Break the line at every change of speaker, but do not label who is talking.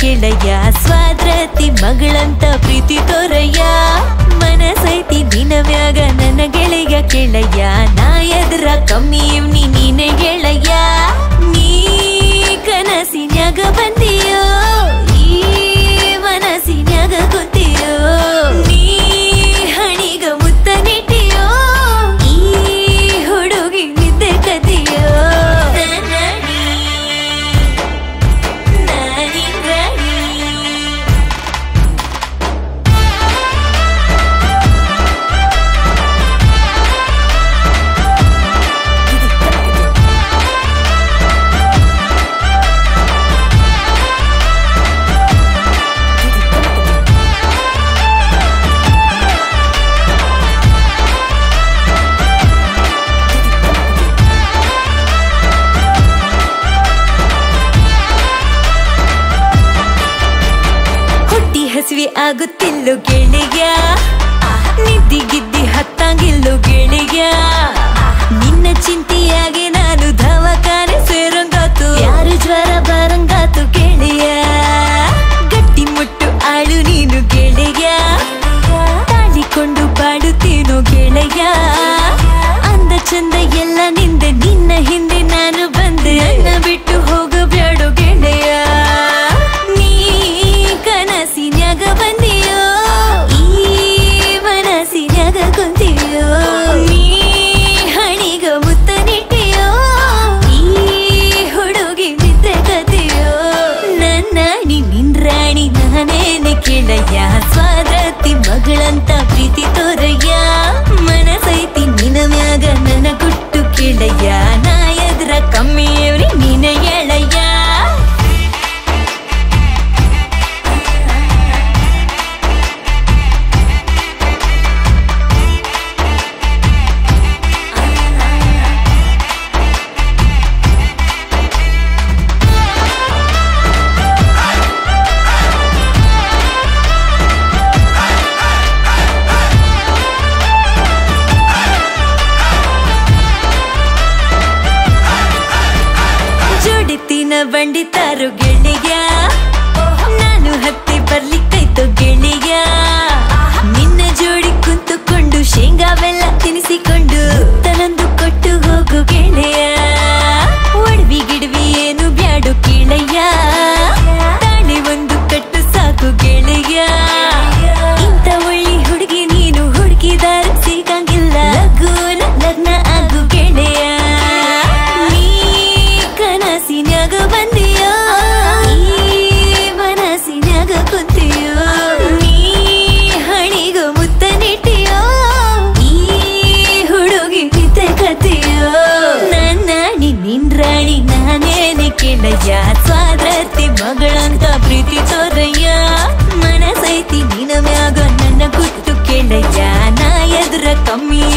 ಕೇಳಯ್ಯ ಸ್ವಾದ್ರತಿ ಮಗಳಂತ ಪ್ರೀತಿ ತೋರಯ್ಯ ಮನಸೈತಿ ನಿನ ಮ್ಯಾಗ ನನ್ನ ಗೆಳೆಯ ಕೇಳಯ್ಯ ನಾ ಎದ್ರ ಕಮ್ಮಿ ಇವ್ನಿ ನೀನೆ ಗೆಳೆಯ ನೀ ಕನಸಿನ್ಯಾಗ ಬಂದಿಯೋ ಈ ಮನಸ್ಸಿನ್ಯಾಗ ಕುಂತಿಯೋ ನೀ ಹಣಿಗ ಮುತ್ತ ನೆಟ್ಟಿಯೋ ಈ ಹುಡುಗಿ ನಿದ್ದೆ ಕದಿಯೋ ನಾನಿ, ನಾನಿ ರಾಣಿ. ಹೊಟ್ಟಿ ಹಸಿವೆ ಆಗುತ್ತಿಲ್ಲೋ ಗೆಳೆಯ ನಿದ್ದಿ ಗಿದ್ದಿ ಹತ್ತಂಗಿಲ್ಲೋ ಗೆಳೆಯ ನಿನ್ನ ಚಿಂತೆಯಾಗಿ ನಾನು ದವಾಖಾನೆ ಸೇರಂಗಾತು ಯಾರು ಜ್ವರ ಬರಂಗಾತು ಗೆಳೆಯ ಗಟ್ಟಿ ಮುಟ್ಟು ಆಳು ನೀನು ಗೆಳೆಯ ತಾಳಿಕೊಂಡು ಬಾಡುತ್ತೇನೋ ಗೆಳೆಯ ಅಂದ ಚಂದ ಎಲ್ಲ ನಿಂದ ನಿನ್ನ ಹಿಂದೆ ನಾನು ಬಂದೆ ನನ್ನ ಬಿಟ್ಟು ಹೋಗಬೇಡೋ ಗೆಳೆಯ ನೀ ಕನಸಿನ್ಯಾಗ ಬಂದಿಯೋ ಈ ಮನಸ್ಸಿನ್ಯಾಗ ಕುಂತಿಯೋ ನೀ ಹಣಿಗ ಮುತ್ತ ನೆಟ್ಟಿಯೋ ಈ ಹುಡುಗಿ ನಿದ್ದೆ ಕತಿಯೋ ನನ್ನ ನಿನ್ನ ರಾಣಿ ನಾನೇನೆ ಕೇಳಯ್ಯ ಸ್ವಾದತಿ ಮಗಳಂತ ಪ್ರೀತಿ ತೋರಯ್ಯ ಮನಸೈತಿ ನಿನ ಮ್ಯಾಗ ನನ್ನ ಗುಟ್ಟು ಕೇಳಯ್ಯ ನಾ ಎದ್ರ ಕಮ್ಮಿ ಇವ್ರಿ ನೀನ ಎಳಯ್ಯ ಜೋಡಿತಿನ ಬಂಡಿ ತಾರು ಗೆಳೆಯ ನಾನು ಹತ್ತಿ ಬರ್ಲಿಕ್ಕೈತು ಗೆಳೆಯ ನಿನ್ನ ಜೋಡಿ ಕುಂತುಕೊಂಡು ಶೇಂಗಾ ಬೆಲ್ಲ ತಿನಿಸಿಕೊಂಡು ತನಂದು ಕೊಟ್ಟು ಹೋಗು ಗೆಳೆಯ ಒಡವಿ ಗಿಡವಿ ಏನು ಬ್ಯಾಡು ಕೇಳಯ್ಯ ತಾಳಿ ಒಂದು ಕಟ್ಟು ಸಾಕು ಗೆಳೆಯ ಇಂಥ ಒಳ್ಳಿ ಹುಡುಗಿ ನೀನು ಹುಡುಕಿದಾರ ಸಿಗಂಗಿಲ್ಲ ಲಘುನ ಲಗ್ನ ಆಗು ಗೆಳೆಯ ನೀ ಕನಸಿನ್ಯಾಗ ಬಂದಿಯೋ ಈ ಮನಸ್ಸಿನ್ಯಾಗ ಕುಂತಿಯೋ ನೀ ಹಣಿಗ ಮುತ್ತ ನೆಟ್ಟಿಯೋ ಈ ಹುಡುಗಿ ನಿದ್ದೆ ಕತಿಯೋ ನನ್ನ ನಿನ್ನ ರಾಣಿ ನಾನೇನೆ ಕೇಳಯ್ಯ ಸ್ವಾದ್ರತಿ ಮಗಳಂತ ಪ್ರೀತಿ ತೋರಯ್ಯ ಮನಸೈತಿ ನಿನ ಮ್ಯಾಗ ನನ್ನ ಗುಟ್ಟು ಕೇಳಯ್ಯ ನಾ ಎದುರ ಕಮ್ಮಿ